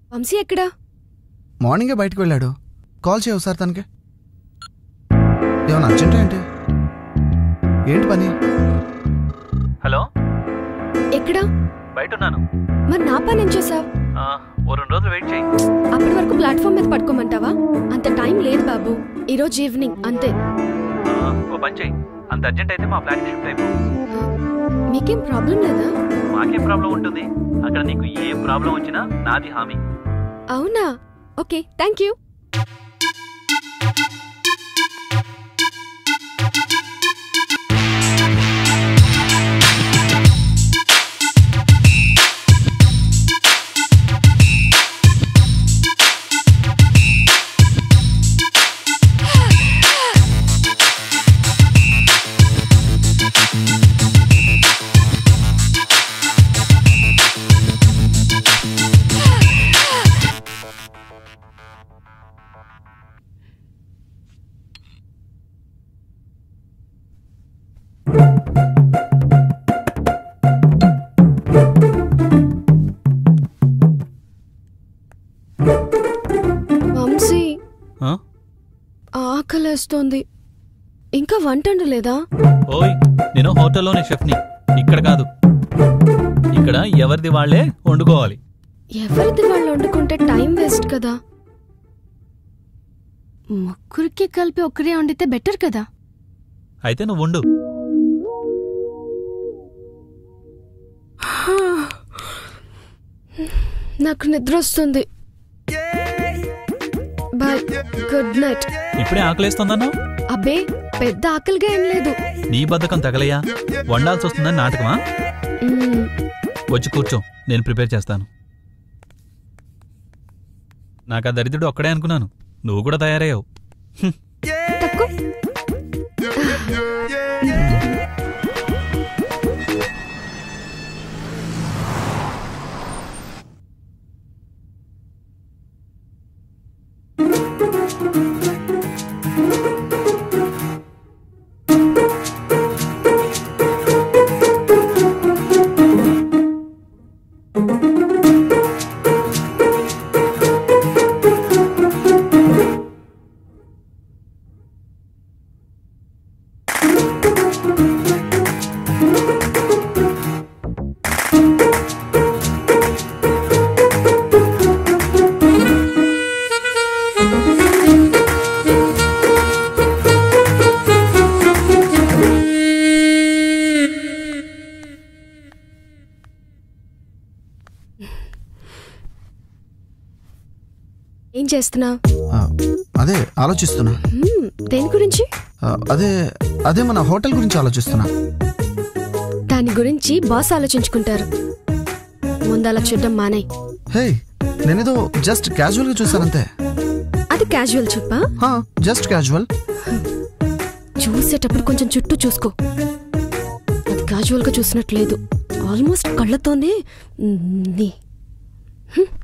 వంశీ ఎక్కడా మార్నింగే బయటకు వెళ్ళాడు కాల్ చేయవు సార్ తనకి ఏమన్నా అర్జెంట్ ఏంటి ఏంటి పని హలో ఎక్కడా బయట ఉన్నాను మరి నా పని ఏం చేసావు ఆ, ఓ రెండు రోజులు వెయిట్ చేయి అప్పటి వరకు ప్లాట్ఫామ్ మీద పడుకోమంటావా అంత టైం లేదు బాబు ఈరోజు ఈవినింగ్ అంతే ఆ, ఓ పని చేయి అంత అర్జెంట్ అయితే మా ఫ్లాట్ షిఫ్ట్ అయిపో మీకేం ప్రాబ్లం లేదా మాకేం ప్రాబ్లం ఉంటుంది అక్కడ నీకు ఏ ప్రాబ్లం వచ్చినా నాది హామీ అవునా ఓకే థ్యాంక్ యూ వంశీ ఆ? ఆకలేస్తోంది ఇంకా వంట లేదా ఓయ్ నేను హోటల్లోనే షెఫ్ని ఇక్కడ కాదు ఇక్కడ ఎవరిది వాళ్ళే వండుకోవాలి ఎవరిది వాళ్ళు వండుకుంటే టైం వేస్ట్ కదా ముగ్గురికి కలిపి ఒక్కరే వండితే బెటర్ కదా అయితే నువ్వు వండు నాకు నిద్ర వస్తుంది బాయ్ గుడ్ నైట్ ఇప్పుడే ఆకలేస్తుందన్నావు అబ్బే పెద్ద ఆకలిగా ఏం లేదు నీ బద్ధకం తగలయ్యా వండాల్సి వస్తుందని నాటకమా మ్మ్. వచ్చి కూర్చో నేను ప్రిపేర్ చేస్తాను నాకు ఆ దరిద్రుడు ఒక్కడే అనుకున్నాను నువ్వు కూడా తయారయ్యావు హ్మ్. తక్కువ ఏం చేస్తున్నావు ఆ, అదే ఆలోచిస్తున్నా దేని గురించి ఆ, అదే అదే మన హోటల్ గురించి ఆలోచిస్తున్నా దాని గురించి బాస్ ఆలోచించుకుంటారు ముందు అలా చూడడం మానే హే నేనేదో జస్ట్ క్యాజువల్గా చూసానంతే అది క్యాజువల్ చెప్పా హా, జస్ట్ క్యాజువల్ చూసేటప్పుడు కొంచెం చుట్టూ చూసుకో అది క్యాజువల్ గా చూసినట్లేదు ఆల్మోస్ట్ కళ్ళతోనే నీ హ్మ్.